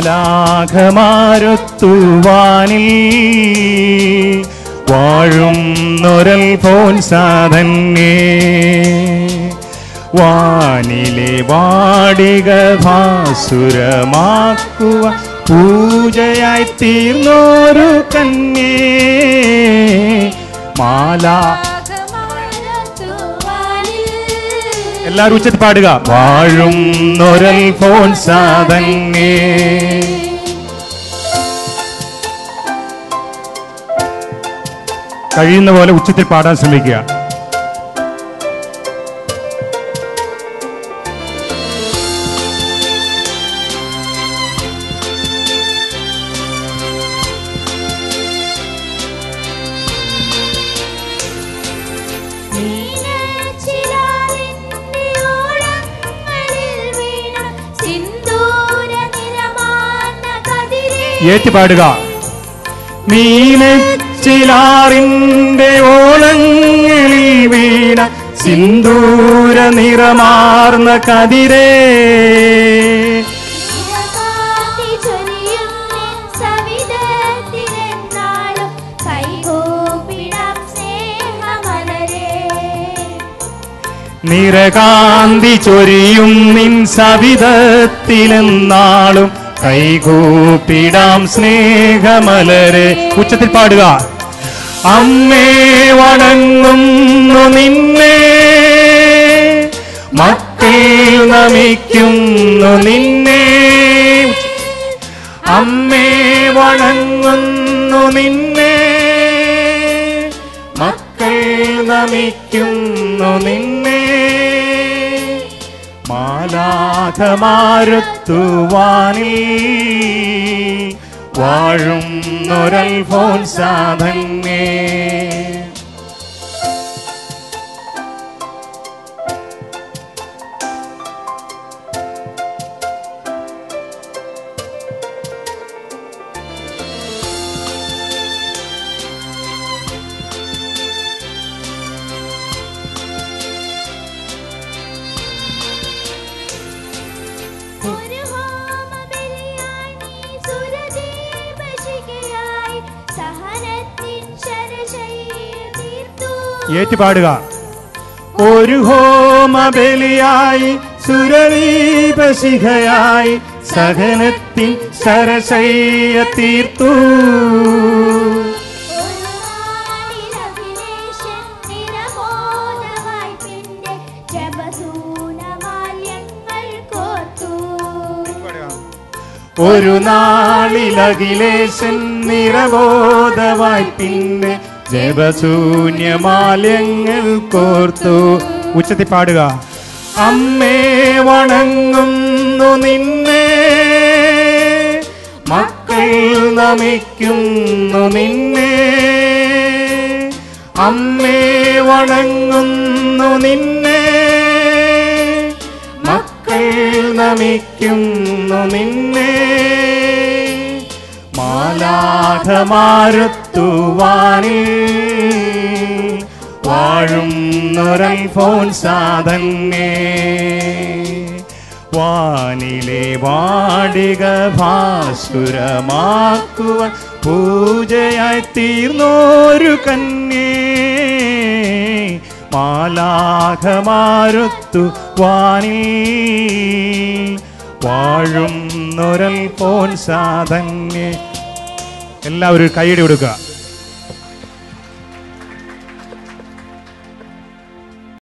മാലാഖമാരൊത്തുവാനിൽ വാഴും നൊരൽ പോൻ സാധന്യേ വാനിലെ വാടിക ഭാസുരമാക്കുവ പൂജയായി തീർന്നോരു കന്യേ മാലാ എല്ലാവരും ഉച്ചത്തിൽ പാടുക വാഴും നൊരൽ ഫോൺ സാധന്യേ കഴിയുന്ന പോലെ ഉച്ചത്തിൽ പാടാൻ ശ്രമിക്കുക ഏറ്റി പാടുക മീനച്ചിലാറിന്റെ ഓളങ്ങളിൽ വീണ സിന്ദൂര നിറമാർന്ന കതിരേ നിറകാന്തി ചൊരിയും നിൻ സവിധത്തിലെന്നാളും കൈകൂപ്പിടാം സ്നേഹമലരെ ഉച്ചത്തിൽ പാടുക അമ്മേ വണങ്ങുന്നു നിന്നെ മക്കൾ നമിക്കുന്നു നിന്നെ അമ്മേ വണങ്ങുന്നു നിന്നെ മക്കൾ നമിക്കുന്നു നിന്നെ മാലാഖമാരുത്തുവാനിൽ വാഴും നൊരൽ ഫോൻ സാധന്യേ ഒരു ഹോമബലിയായി നീ സുരദീപശിഖയായി സഹനത്തിൻ ശരശയ്യ തീർത്തു. ഏറ്റുപാടുക ഒരു ഹോമബലിയായി സുരദീപശിഖയായി സഹനത്തിൻ സരശയ്യ തീർത്തു ഒരു നാളിലഭിലേഷൻ നിറമോദമായി പിന്നെ ജപസൂനമാല്യങ്ങൾ കോർത്തു. ഒരു നാളിലഖിലേശൻ നിറബോധമായി പിന്നെ ജപശൂന്യമാല്യങ്ങൾ കോർത്തു ഉച്ചത്തിൽ പാടുക അമ്മേ വണങ്ങുന്നു നിന്നെ മക്കൾ നമിക്കുന്നു നിന്നെ അമ്മേ വണങ്ങുന്നു നിന്നെ മക്കൾ നമിക്കുന്നു നിന്നെ മാലാഖമാരുത്തുവാനിൽ വാഴും നൊരൽ ഫോൻ സാധന്യേ വാനിലെ വാടിക ഭാസുരമാക്കുവാൻ പൂജയായി തീർന്നോരു കന്യേ മാലാഖമാരുത്തു വാനിൽ വാഴും നൊരൽ പോൻ സാധന്യേ എല്ലാവരും ഒരു കൈയടി കൊടുക്കുക